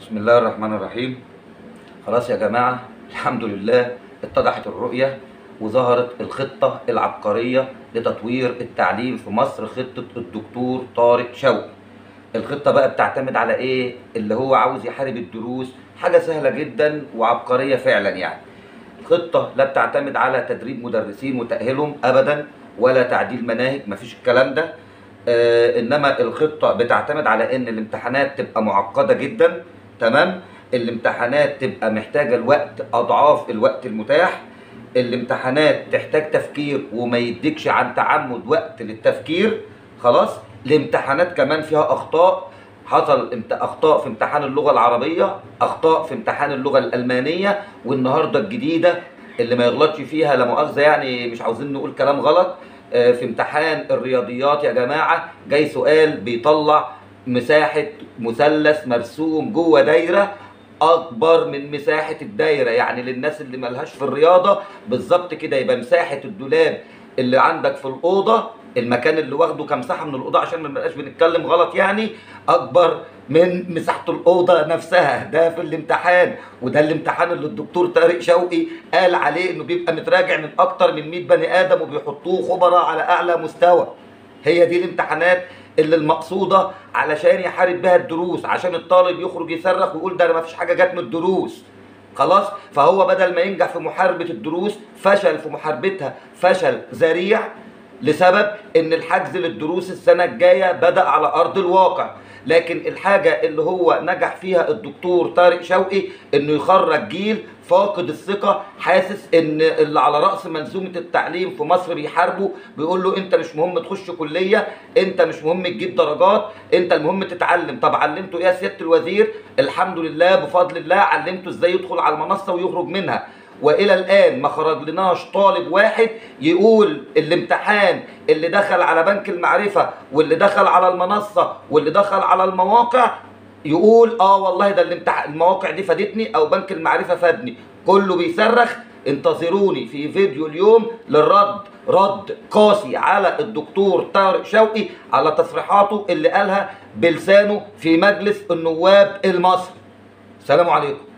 بسم الله الرحمن الرحيم خلاص يا جماعة الحمد لله اتضحت الرؤية وظهرت الخطة العبقرية لتطوير التعليم في مصر خطة الدكتور طارق شوقي الخطة بقى بتعتمد على ايه اللي هو عاوز يحارب الدروس حاجة سهلة جدا وعبقرية فعلا يعني خطة لا بتعتمد على تدريب مدرسين وتأهيلهم أبدا ولا تعديل مناهج مفيش الكلام ده آه إنما الخطة بتعتمد على إن الامتحانات تبقى معقدة جدا تمام الامتحانات تبقى محتاجة الوقت أضعاف الوقت المتاح الامتحانات تحتاج تفكير وما يديكش عن تعمد وقت للتفكير خلاص الامتحانات كمان فيها أخطاء حصل امت... اخطاء في امتحان اللغه العربيه اخطاء في امتحان اللغه الالمانيه والنهارده الجديده اللي ما يغلطش فيها لا مؤاخذه يعني مش عاوزين نقول كلام غلط آه، في امتحان الرياضيات يا جماعه جاي سؤال بيطلع مساحه مثلث مرسوم جوه دايره اكبر من مساحه الدايره يعني للناس اللي ملهاش في الرياضه بالظبط كده يبقى مساحه الدولاب اللي عندك في الاوضه المكان اللي واخده كمساحه من الاوضه عشان ما نبقاش بنتكلم غلط يعني اكبر من مساحه الاوضه نفسها ده في الامتحان وده الامتحان اللي الدكتور طارق شوقي قال عليه انه بيبقى متراجع من اكتر من 100 بني ادم وبيحطوه خبراء على اعلى مستوى هي دي الامتحانات اللي المقصوده علشان يحارب بها الدروس عشان الطالب يخرج يصرخ ويقول ده انا ما فيش حاجه جت من الدروس خلاص فهو بدل ما ينجح في محاربه الدروس فشل في محاربتها فشل ذريع لسبب ان الحجز للدروس السنه الجايه بدا على ارض الواقع لكن الحاجه اللي هو نجح فيها الدكتور طارق شوقي انه يخرج جيل فاقد الثقه حاسس ان اللي على راس منظومه التعليم في مصر بيحاربه بيقول له انت مش مهم تخش كليه انت مش مهم تجيب درجات انت المهم تتعلم طب علمته ايه يا سياده الوزير الحمد لله بفضل الله علمته ازاي يدخل على المنصه ويخرج منها والى الان ما خرج لناش طالب واحد يقول الامتحان اللي دخل على بنك المعرفه واللي دخل على المنصه واللي دخل على المواقع يقول اه والله ده الامتحان المواقع دي فادتني او بنك المعرفه فادني كله بيصرخ انتظروني في فيديو اليوم للرد رد قاسي على الدكتور طارق شوقي على تصريحاته اللي قالها بلسانه في مجلس النواب المصري سلام عليكم